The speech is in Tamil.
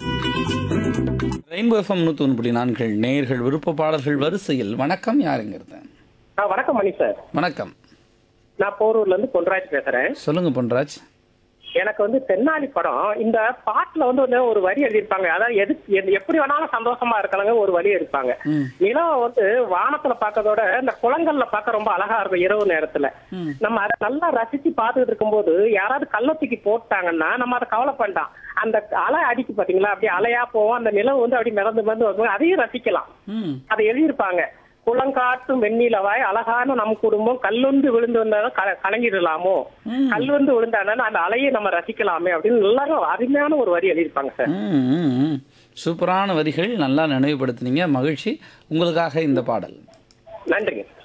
ரெயின்போ எஃப்எம் நூற்றி ஒன்று புள்ளி நான்கள் நேயர்கள் விருப்ப பாடல்கள் வரிசையில் வணக்கம் யாருங்கிறது ஆ வணக்கம் மணி சார் வணக்கம் நான் போரூர்ல இருந்து பொன்ராஜ் பேசுறேன் சொல்லுங்க பொன்ராஜ் எனக்கு வந்து தென்னாலி படம் இந்த பாட்டுல வந்து வந்து ஒரு வரி எழுதியிருப்பாங்க அதாவது எது எது- எப்படி வேணாலும் சந்தோஷமா இருக்கலாங்க ஒரு வரி எடுப்பாங்க ம். நிலம் வந்து வானத்துல பார்க்கறதோட இந்த குளங்கள்ல பார்க்க ரொம்ப அழகா இருக்கும் இரவு நேரத்துல ம். நம்ம அதை நல்லா ரசிச்சு பார்த்துட்டு இருக்கும்போது யாராவது கள்ளத்துக்கு போட்டாங்கன்னா நம்ம அதை கவலை வேண்டாம் அந்த அலை அடிக்கு பாத்தீங்களா அப்படியே அலையா போவோம் அந்த நிலம் வந்து அப்படி மிதந்து மிதந்து வரும்போது அதையும் ரசிக்கலாம் ம் அதை எழுதியிருப்பாங்க குளங்காட்டும் வெண்ணிலவாய் அழகான நம் குடும்பம் கல்லுந்து விழுந்து வந்தாலும் க- கலங்கிடலாமோ ம். கல் வந்து விழுந்தானா அந்த அலையை நம்ம ரசிக்கலாமே அப்படின்னு எல்லாரும் அருமையான ஒரு வரி எழுதியிருப்பாங்க சார் ம், ம், ம். சூப்பரான வரிகள் நல்லா நினைவுபடுத்துனீங்க மகிழ்ச்சி உங்களுக்காக இந்த பாடல் நன்றிங்க